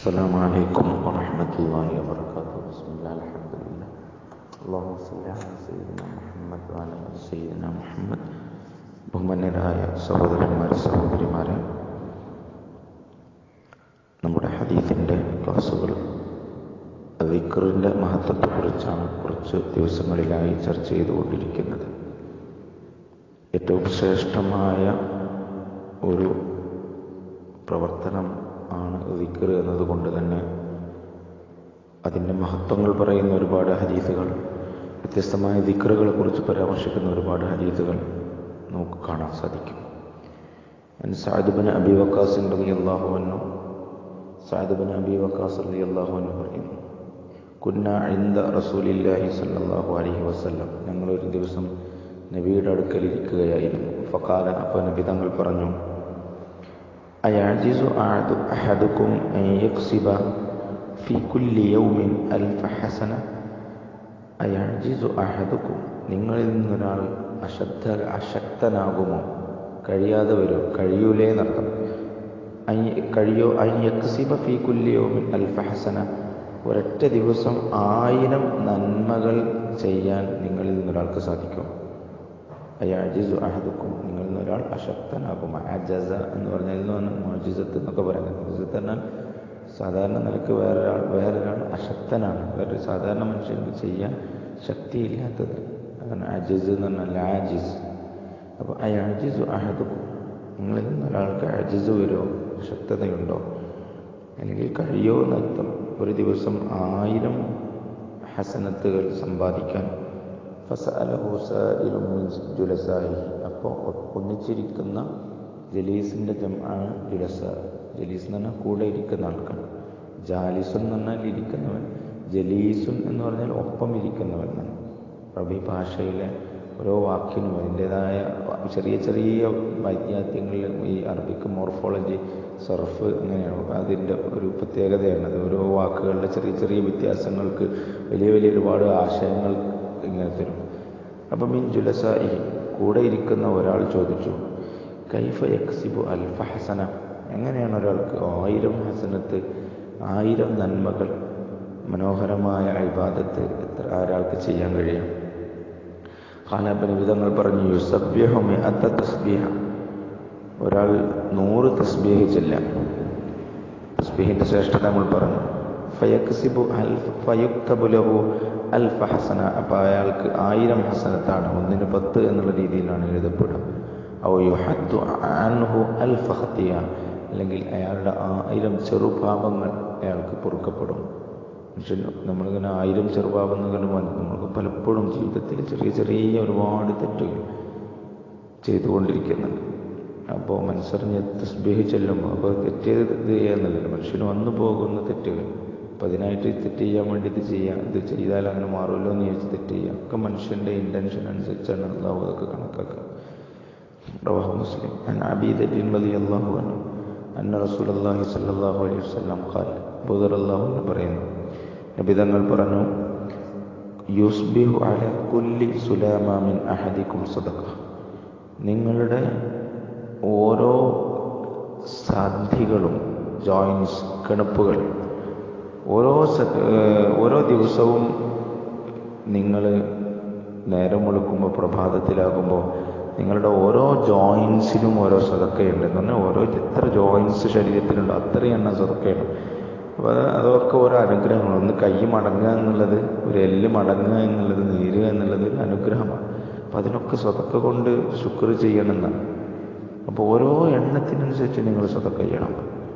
السلام عليكم ورحمة الله وبركاته بسم الله الحمد لله اللهم صل على سيدنا മുഹമ്മദ് وعلى آل سيدنا മുഹമ്മദ് ബഹുമാന്യരായ സഹോദരന്മാർ സഹോദരിമാരെ നമ്മുടെ ഹദീഫിൻ്റെ ക്ലാസ്സുകൾ ദിക്കറിൻ്റെ മഹത്വത്തെക്കുറിച്ചാണ് കുറച്ച് ദിവസങ്ങളിലായി ചർച്ച ചെയ്തുകൊണ്ടിരിക്കുന്നത് ഏറ്റവും ശ്രേഷ്ഠമായ ഒരു പ്രവർത്തനം ആണ് ദിക്കർ എന്നതുകൊണ്ട് തന്നെ അതിൻ്റെ മഹത്വങ്ങൾ പറയുന്ന ഒരുപാട് ഹദീസുകൾ വ്യത്യസ്തമായ ദിക്കറുകളെ കുറിച്ച് പരാമർശിക്കുന്ന ഒരുപാട് ഹദീസുകൾ നമുക്ക് കാണാൻ സാധിക്കും സാദിബിന് അബി വക്കാസിൻ റതി അള്ളാഹുവന്നു സാദിബിന് അബി വക്കാസ് റതി അള്ളാഹുവന്നു പറയുന്നു കുന്ന ഇന്ദ റസൂലില്ലാഹി സല്ലാഹു അലഹി വസ്ല്ലം ഞങ്ങളൊരു ദിവസം നബിയുടെ അടുക്കൽ ഇരിക്കുകയായിരുന്നു ഫക്കാല അപ്പോൾ നബി തങ്ങൾ പറഞ്ഞു أيعجز أحدكم أن يكسب في كل يوم ألف حسنة أيعجز أحدكم നിങ്ങളിൽ നിന്നൊരാൾ അശക്ത അശക്തനാകുമോ കഴിയാതെ വരും കഴിയൂലേ എന്നർത്ഥം കഴിയോ അയ്യക്സിബ ഫി കുല്യയോമിൻ അൽഫ ഹസന ഒരൊറ്റ ദിവസം ആയിരം നന്മകൾ ചെയ്യാൻ നിങ്ങളിൽ നിന്നൊരാൾക്ക് സാധിക്കും അയാജിസു അഹദുക്കും നിങ്ങളിൽ നിന്ന് ഒരാൾ അശക്തനാകും അജസ എന്ന് പറഞ്ഞാൽ നിന്ന് മോജിസത്ത് എന്നൊക്കെ പറയുന്നത് മോജിസത്ത് എന്നാൽ സാധാരണ നിലക്ക് വേറൊരാൾ വേറൊരാൾ അശക്തനാണ് വേറൊരു സാധാരണ മനുഷ്യർക്ക് ചെയ്യാൻ ശക്തിയില്ലാത്തത് അതാണ് അജിസ് എന്ന് പറഞ്ഞാൽ ലാജിസ് അപ്പോൾ അയാജിസു അഹദുക്കും നിങ്ങളിൽ നിന്ന് ഒരാൾക്ക് അജിസ് വരുമോ ശക്തതയുണ്ടോ അല്ലെങ്കിൽ കഴിയോ എന്നർത്ഥം ഒരു ദിവസം ആയിരം ഹസനത്തുകൾ സമ്പാദിക്കാൻ ജുലസായി അപ്പോൾ ഒന്നിച്ചിരിക്കുന്ന ജലീസിൻ്റെ ജമാണ് ജുലസ ജലീസ് എന്ന് പറഞ്ഞാൽ കൂടെ ഇരിക്കുന്ന ആൾക്കാണ് ജാലിസുൻ എന്ന് പറഞ്ഞാൽ ഇരിക്കുന്നവൻ ജലീസുൻ എന്ന് പറഞ്ഞാൽ ഒപ്പം ഇരിക്കുന്നവൻ എന്നാണ് റബി ഭാഷയിലെ ഓരോ വാക്കിനും അതിൻ്റെതായ ചെറിയ ചെറിയ വൈദ്യാത്യങ്ങളിൽ ഈ അറബിക്ക് മോർഫോളജി സർഫ് അങ്ങനെയാണ് അതിൻ്റെ ഒരു പ്രത്യേകതയാണ് അത് ഓരോ വാക്കുകളുടെ ചെറിയ ചെറിയ വ്യത്യാസങ്ങൾക്ക് വലിയ വലിയ ഒരുപാട് ആശയങ്ങൾ ഇങ്ങനെ തരും അപ്പം മീൻ ജുലസായി കൂടെ ഇരിക്കുന്ന ഒരാൾ ചോദിച്ചു കൈഫ യക്സിബു അൽഫ ഹസന എങ്ങനെയാണ് ഒരാൾക്ക് ആയിരം ഹസനത്ത് ആയിരം നന്മകൾ മനോഹരമായ അഭിബാദത്ത് എത്ര ഒരാൾക്ക് ചെയ്യാൻ കഴിയും ഖാലാബിന് വിധങ്ങൾ പറഞ്ഞു യുസബ്യഹുമി അത്ത തസ്ബീഹ ഒരാൾ നൂറ് തസ്ബീഹ് ചെല്ലാം തസ്ബീഹിൻ്റെ ശ്രേഷ്ഠത നമ്മൾ പറഞ്ഞു ഫയക്സിബു അൽ ഫയുക്തബുലഹു അൽഫ ഹസന അപ്പോൾ അയാൾക്ക് ആയിരം ഹസനത്താണ് ഒന്നിന് പത്ത് എന്നുള്ള രീതിയിലാണ് എഴുതപ്പെടുക ഔ യുഹദ്ദു അൻഹു അൽഫ ഹത്തിയ അല്ലെങ്കിൽ അയാളുടെ ആയിരം ചെറുപാപങ്ങൾ അയാൾക്ക് പൊറുക്കപ്പെടും മനുഷ്യൻ നമ്മളിങ്ങനെ ആയിരം ചെറുപാപങ്ങൾ നമ്മൾക്ക് പലപ്പോഴും ജീവിതത്തിൽ ചെറിയ ചെറിയ ഒരുപാട് തെറ്റുകൾ ചെയ്തുകൊണ്ടിരിക്കുന്നുണ്ട് അപ്പോൾ മനസ്സറിഞ്ഞ് തസ്ബീഹ് ചെല്ലുമ്പോൾ അപ്പോൾ തെറ്റേത് ഇത് ചെയ്യുന്നില്ലല്ലോ മനുഷ്യന് വന്നു പോകുന്ന തെറ്റുകൾ അപ്പം അതിനായിട്ട് തെറ്റ് ചെയ്യാൻ വേണ്ടിയിട്ട് ചെയ്യാം ഇത് ചെയ്താൽ അങ്ങനെ മാറുമല്ലോ എന്ന് ചോദിച്ച് തെറ്റ് ചെയ്യാം ഒക്കെ മനുഷ്യൻ്റെ ഇൻറ്റൻഷൻ അനുസരിച്ചാണ് അള്ളാഹു അതൊക്കെ കണക്കാക്കുക റവാഹ് മുസ്ലിം ഞാൻ അബീദീൻ വലി അള്ളാഹു ആണ് അന്ന റസൂൽ അള്ളാഹി സല്ലാഹു അലൈഹി വസ്ലാം ഖാൽ ബുദർ അള്ളാഹു എന്ന് പറയുന്നു നബിതങ്ങൾ പറഞ്ഞു യുസ്ബിഹു അല കുല്ലി സുലാമിൻ അഹദിക്കും സദക്ക നിങ്ങളുടെ ഓരോ സാധ്യകളും ജോയിൻസ് കിണപ്പുകൾ ഓരോ ഓരോ ദിവസവും നിങ്ങൾ നേരം വെളുക്കുമ്പോൾ പ്രഭാതത്തിലാകുമ്പോൾ നിങ്ങളുടെ ഓരോ ജോയിൻസിനും ഓരോ സതക്കയുണ്ട് എന്ന് പറഞ്ഞാൽ ഓരോ എത്ര ജോയിൻസ് ശരീരത്തിലുണ്ടോ അത്രയും എണ്ണം സതക്കയാണ് അപ്പോൾ അത് അതൊക്കെ ഓരോ അനുഗ്രഹമാണ് ഒന്ന് കൈ മടങ്ങുക എന്നുള്ളത് ഒരു എല്ല് മടങ്ങുക എന്നുള്ളത് നീരുക എന്നുള്ളത് ഒരു അനുഗ്രഹമാണ് അപ്പോൾ അതിനൊക്കെ സ്വതക്ക കൊണ്ട് ശുക്ർ ചെയ്യണമെന്നാണ് അപ്പോൾ ഓരോ എണ്ണത്തിനനുസരിച്ച് നിങ്ങൾ സ്വതക്ക ചെയ്യണം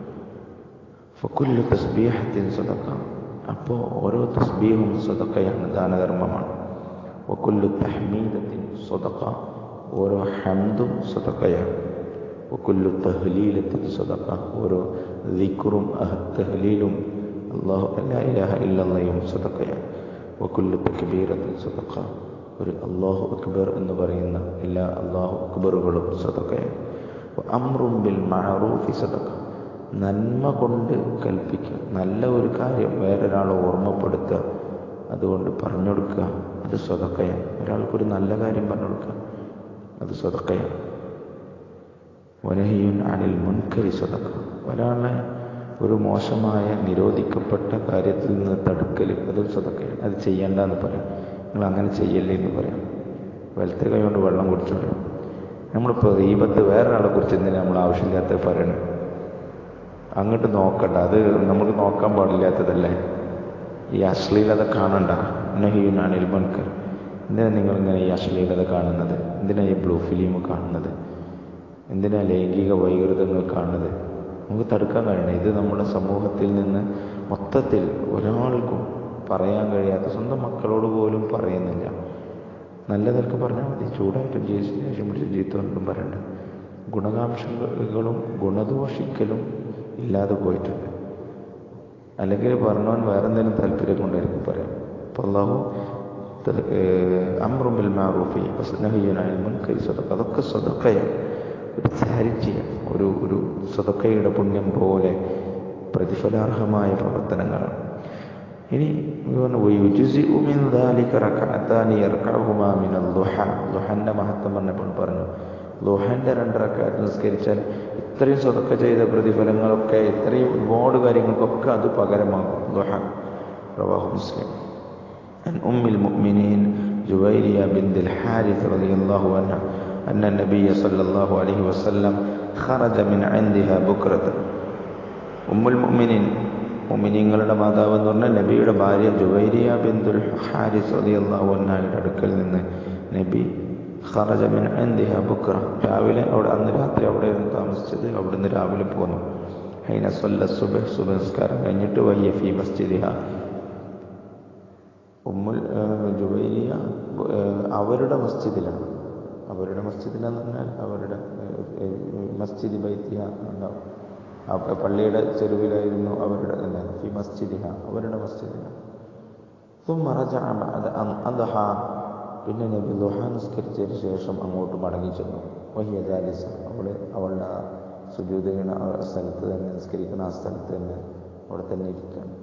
ഫക്കുല്ലു തസ്ബീഹത്തിൻ സ്വതക്ക അപ്പോൾ ഓരോ തസ്ബീഹും സ്വതക്കയാണ് ദാനധർമ്മമാണ് വക്കുല്ലു തഹ്മീദത്തിൻ സ്വതക്ക ഓരോ ഹംദും സ്വതക്കയാണ് വക്കുല്ലു തഹ്ലീലത്തിൻ സ്വതക്ക ഓരോ ദിക്റും തഹ്ലീലും അള്ളാഹു അല്ലാ ഇലാഹ ഇല്ലയും സ്വതക്കയാണ് വക്കുല്ലു തക്ബീറത്തിൻ സ്വതക്ക ഒരു അള്ളാഹു അക്ബർ എന്ന് പറയുന്ന എല്ലാ അള്ളാഹു അക്ബറുകളും സ്വതക്കയാണ് അമ്രും ബിൽ മഅറൂഫി സദക്ക നന്മ കൊണ്ട് കൽപ്പിക്കുക നല്ല ഒരു കാര്യം വേറൊരാളെ ഓർമ്മപ്പെടുത്തുക അതുകൊണ്ട് പറഞ്ഞു കൊടുക്കുക അത് സ്വതക്കയാണ് ഒരാൾക്കൊരു നല്ല കാര്യം പറഞ്ഞു കൊടുക്കുക അത് സ്വതക്കയാണ് വനഹിയുൻ അനിൽ മുൻകരി സ്വതക്ക ഒരാളെ ഒരു മോശമായ നിരോധിക്കപ്പെട്ട കാര്യത്തിൽ നിന്ന് തടുക്കൽ അതൊരു സ്വതക്കയാണ് അത് ചെയ്യണ്ടെന്ന് പറയാം നിങ്ങൾ അങ്ങനെ ചെയ്യല്ലേ എന്ന് പറയാം വലത്തെ കൈ കൊണ്ട് വെള്ളം കുടിച്ചോളൂ നമ്മളിപ്പോൾ ദീപത്ത് വേറൊരാളെ കുറിച്ച് എന്തിനാ നമ്മൾ ആവശ്യമില്ലാത്ത പറയണം അങ്ങോട്ട് നോക്കണ്ട അത് നമുക്ക് നോക്കാൻ പാടില്ലാത്തതല്ലേ ഈ അശ്ലീലത കാണണ്ട നഹീനാണ് ഇൽമൻകർ എന്തിനാണ് നിങ്ങളിങ്ങനെ ഈ അശ്ലീലത കാണുന്നത് എന്തിനാണ് ഈ ബ്ലൂ ഫിലിം കാണുന്നത് എന്തിനാ ലൈംഗിക വൈകൃതങ്ങൾ കാണുന്നത് നമുക്ക് തടുക്കാൻ കഴിയണം ഇത് നമ്മുടെ സമൂഹത്തിൽ നിന്ന് മൊത്തത്തിൽ ഒരാൾക്കും പറയാൻ കഴിയാത്ത സ്വന്തം മക്കളോട് പോലും പറയുന്നില്ല നല്ല നിലക്ക് പറഞ്ഞാൽ മതി ചൂടായിട്ടും ജീവിച്ച് ദേഷ്യം പിടിച്ച് ജീത്തോണ്ടും പറയണ്ട ഗുണകാംക്ഷകളും ഗുണദോഷിക്കലും ഇല്ലാതെ പോയിട്ടുണ്ട് അല്ലെങ്കിൽ പറഞ്ഞവൻ വേറെ എന്തെങ്കിലും താല്പര്യം കൊണ്ടായിരിക്കും പറയാം അപ്പോൾ അള്ളാഹു അമ്രുബിൽ മാറൂഫി നഹിയനായ മുൻകൈ സ്വതക്ക അതൊക്കെ സ്വതക്കയാണ് ഒരു ചാരിറ്റിയാണ് ഒരു ഒരു സ്വതക്കയുടെ പുണ്യം പോലെ പ്രതിഫലാർഹമായ പ്രവർത്തനങ്ങളാണ് ഇനി ലുഹന്റെ മഹത്വം പറഞ്ഞപ്പോൾ പറഞ്ഞു ലുഹന്റെ രണ്ടറക്കാറ്റ് നിസ്കരിച്ചാൽ ഇത്രയും സ്വതക്ക ചെയ്ത പ്രതിഫലങ്ങളൊക്കെ ഇത്രയും ഒരുപാട് കാര്യങ്ങൾക്കൊക്കെ അത് പകരമാകും ലുഹ റവാഹു മുസ്ലിം عن أم المؤمنين جويرية بنت الحارث رضي الله عنها أن النبي صلى الله عليه وسلم خرج من عندها بكرة أم المؤمنين മുമിനിങ്ങളുടെ മാതാവ് എന്ന് പറഞ്ഞാൽ നബിയുടെ ഭാര്യ ജുവൈരിയ ബിന്ദുൽ ഹാരിസ് റളിയല്ലാഹു അൻഹയുടെ അടുക്കൽ നിന്ന് നബി ഖറജ മിൻ ഇൻദിഹ ബുക്ര രാവിലെ അവിടെ അന്ന് രാത്രി അവിടെയായിരുന്നു താമസിച്ചത് അവിടുന്ന് രാവിലെ പോന്നു ഹൈന സല്ല സുബഹ് സുബഹസ്കാരം കഴിഞ്ഞിട്ട് വയ്യ ഫി മസ്ജിദിഹ ഉമ്മുൽ ജുവൈരിയ അവരുടെ മസ്ജിദിലാണ് അവരുടെ മസ്ജിദിലെന്ന് പറഞ്ഞാൽ അവരുടെ മസ്ജിദ് ബൈത്തിഹ ഉണ്ടാവും പള്ളിയുടെ ചെരുവിലായിരുന്നു അവരുടെ ഫി മസ്ജിദിഹ അവരുടെ മസ്ജിദിലാണ് അദഹ പിന്നെ നബി ദുഹ നിസ്കരിച്ചതിന് ശേഷം അങ്ങോട്ട് മടങ്ങി ചെന്നു വഹിയ ജാലിസ അവള് അവളുടെ ആ സുജൂത ചെയ്യണ ആ സ്ഥലത്ത് തന്നെ നിസ്കരിക്കുന്ന ആ സ്ഥലത്ത് തന്നെ അവിടെ തന്നെ ഇരിക്കുകയാണ്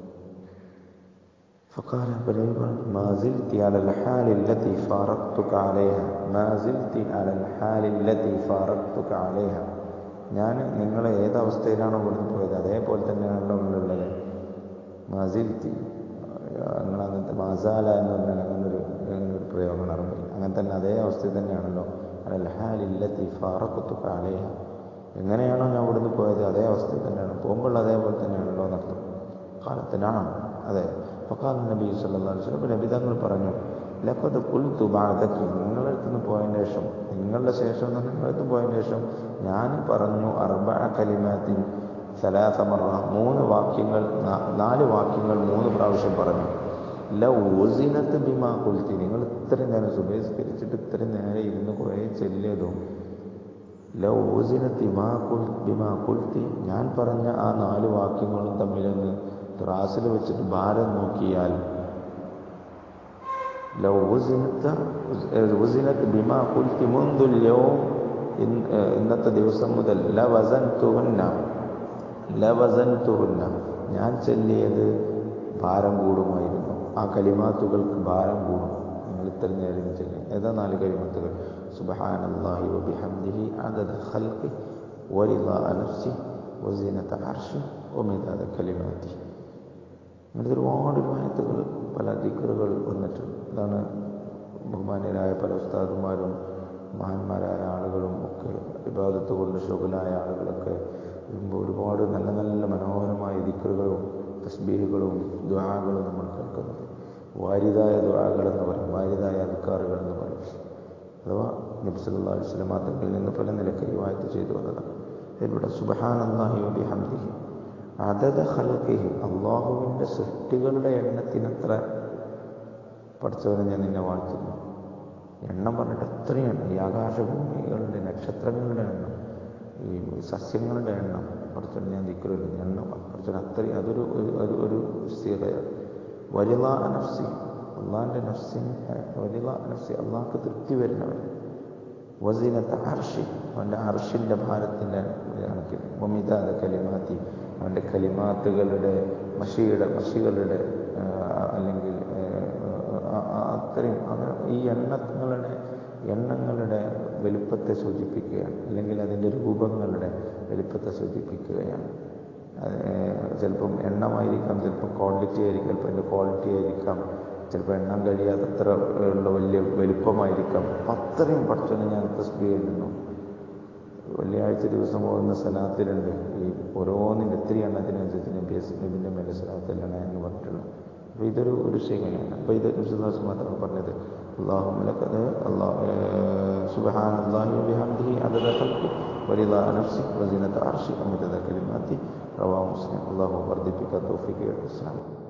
فقال بليغا ما زلت على الحال التي فارقتك عليها ما زلت على الحال التي فارقتك عليها ഞാൻ നിങ്ങളെ ഏതവസ്ഥയിലാണോ ഇവിടുന്ന് പോയത് അതേപോലെ തന്നെയാണല്ലോ ഉള്ളത് മാസിൽത്തി നിങ്ങൾ അങ്ങനത്തെ മാസാല എന്ന് പറഞ്ഞാൽ അങ്ങനൊരു അങ്ങനൊരു പ്രയോഗമാണ് അറബിൽ അങ്ങനെ തന്നെ അതേ അവസ്ഥയിൽ തന്നെയാണല്ലോ അലഹാലില്ലത്തി ഫാറക്കുത്തു കാലേഹ എങ്ങനെയാണോ ഞാൻ ഇവിടുന്ന് പോയത് അതേ അവസ്ഥയിൽ തന്നെയാണ് പോകുമ്പോൾ അതേപോലെ തന്നെയാണല്ലോ എന്നർത്ഥം കാലത്തിനാണ് അതെ ഫക്കാൽ നബി സല്ലാ വസ്ലം നബി തങ്ങൾ പറഞ്ഞു ലക്കത് കുൽത്തു ബാധക്കി നിങ്ങളടുത്ത് നിന്ന് പോയതിന് ശേഷം നിങ്ങളുടെ ശേഷം നിങ്ങളടുത്ത് പോയതിന് ശേഷം ഞാൻ പറഞ്ഞു അർബ കലിമാത്തിൻ സലാസമറ മൂന്ന് വാക്യങ്ങൾ നാല് വാക്യങ്ങൾ മൂന്ന് പ്രാവശ്യം പറഞ്ഞു ലൗസിനത്ത് ബിമാ കുൽത്തി നിങ്ങൾ ഇത്രയും നേരം സുബേസ്കരിച്ചിട്ട് ഇത്രയും നേരം ഇരുന്ന് കുറേ ചെല്ലിയതും ലൗസിനത്ത് ബിമാ കുൽ ബിമാ കുൽത്തി ഞാൻ പറഞ്ഞ ആ നാല് വാക്യങ്ങളും തമ്മിലൊന്ന് ത്രാസിൽ വെച്ചിട്ട് ഭാരം നോക്കിയാൽ ലോ ഉസിനത്ത് ബിമാ കുൽത്തി മുന്തുല്യവും ഇന്നത്തെ ദിവസം മുതൽ ല വസൻ തുഹന്ന ല വസൻ തുഹന്ന ഞാൻ ചൊല്ലിയത് ഭാരം കൂടുമായിരുന്നു ആ കലിമാത്തുകൾക്ക് ഭാരം കൂടും നിങ്ങൾ ഇത്ര നേരം ചൊല്ലി ഏതാ നാല് കലിമാത്തുകൾ സുബഹാനല്ലാഹി വബിഹംദിഹി അദദ ഖൽഖി വരിദ നഫ്സി വസീനത അർഷി വമിദാദ കലിമാത്തി അങ്ങനത്തെ ഒരുപാട് രൂപത്തുകൾ പല ദിക്കറുകൾ വന്നിട്ടുണ്ട് അതാണ് ബഹുമാന്യരായ പല ഉസ്താദുമാരും മഹാന്മാരായ ആളുകളും ഒക്കെ വിവാദത്ത് കൊണ്ട് ശുഭനായ ആളുകളൊക്കെ വരുമ്പോൾ ഒരുപാട് നല്ല നല്ല മനോഹരമായ ദിക്കറുകളും തസ്ബീഹുകളും ദ്വാകളും നമ്മൾ കേൾക്കുന്നത് വാരിതായ ദ്വാകൾ എന്ന് പറയും വാരിതായ അധികാറുകൾ എന്ന് പറയും അഥവാ നബ്സല്ലാ വസ്ലം തങ്ങളിൽ നിന്ന് പല നിലക്ക് വായത്ത് ചെയ്തു വന്നതാണ് ഇവിടെ സുബഹാനല്ലാഹി വബി ഹംദിഹി അതത് ഹൽക്കിഹി അള്ളാഹുവിൻ്റെ സൃഷ്ടികളുടെ എണ്ണത്തിനത്ര പഠിച്ചവനെ ഞാൻ നിന്നെ വാഴ്ത്തുന്നു എണ്ണം പറഞ്ഞിട്ട് എത്രയാണ് ഈ ആകാശഭൂമികളുടെ നക്ഷത്രങ്ങളുടെ എണ്ണം ഈ സസ്യങ്ങളുടെ എണ്ണം പഠിച്ചോണ്ട് ഞാൻ ദിക്കറില്ല എണ്ണം പഠിച്ചോണ്ട് അത്രയും അതൊരു ഒരു ഒരു സ്ഥിരതയാണ് വലിയ നഫ്സി അള്ളാഹിൻ്റെ നഫ്സിന് വലിയ നഫ്സി അള്ളാഹ്ക്ക് തൃപ്തി വരുന്നവൻ വസീനത്തെ അർഷി അവൻ്റെ അർഷിൻ്റെ ഭാരത്തിൻ്റെ കണക്കിൽ മമിതാദ കലിമാത്തി അവൻ്റെ കലിമാത്തുകളുടെ മഷിയുടെ മഷികളുടെ അല്ലെങ്കിൽ അത്രയും അങ്ങനെ ഈ എണ്ണങ്ങളുടെ എണ്ണങ്ങളുടെ വലുപ്പത്തെ സൂചിപ്പിക്കുകയാണ് അല്ലെങ്കിൽ അതിൻ്റെ രൂപങ്ങളുടെ വലുപ്പത്തെ സൂചിപ്പിക്കുകയാണ് ചിലപ്പം എണ്ണമായിരിക്കാം ചിലപ്പം ക്വാണ്ടിറ്റി ആയിരിക്കാം ചിലപ്പോൾ അതിൻ്റെ ക്വാളിറ്റി ആയിരിക്കാം ചിലപ്പോൾ എണ്ണം കഴിയാത്തത്ര ഉള്ള വലിയ വലുപ്പമായിരിക്കാം അപ്പം അത്രയും പഠിച്ചോനെ ഞാൻ തസ്ബീ എണ്ണുന്നു വെള്ളിയാഴ്ച ദിവസം പോകുന്ന സ്ഥലത്തിലുണ്ട് ഈ ഓരോന്നിൻ്റെ എത്ര എണ്ണത്തിനനുസരിച്ച് നബി നബിൻ്റെ മേലെ സ്ഥലത്തിലാണ് എന്ന് പറഞ്ഞിട്ടുള്ളത് അപ്പോൾ ഇതൊരു ഒരു ശേഖരമാണ് അപ്പോൾ ഇത് വിശുദ്ധാസ് മാത്രമാണ് പറഞ്ഞത് അള്ളാഹു മലക്കത് അള്ളാഹു സുബഹാൻ അള്ളാഹി ബിഹംദിഹി അദദ ഖൽഖി വരിദാ നഫ്സി വസീനത അർശി അമിതത കലിമാത്തി റവാ മുസ്ലിം അള്ളാഹു വർദ്ധിപ്പിക്കാൻ തൗഫീഖ് അസ്സലാം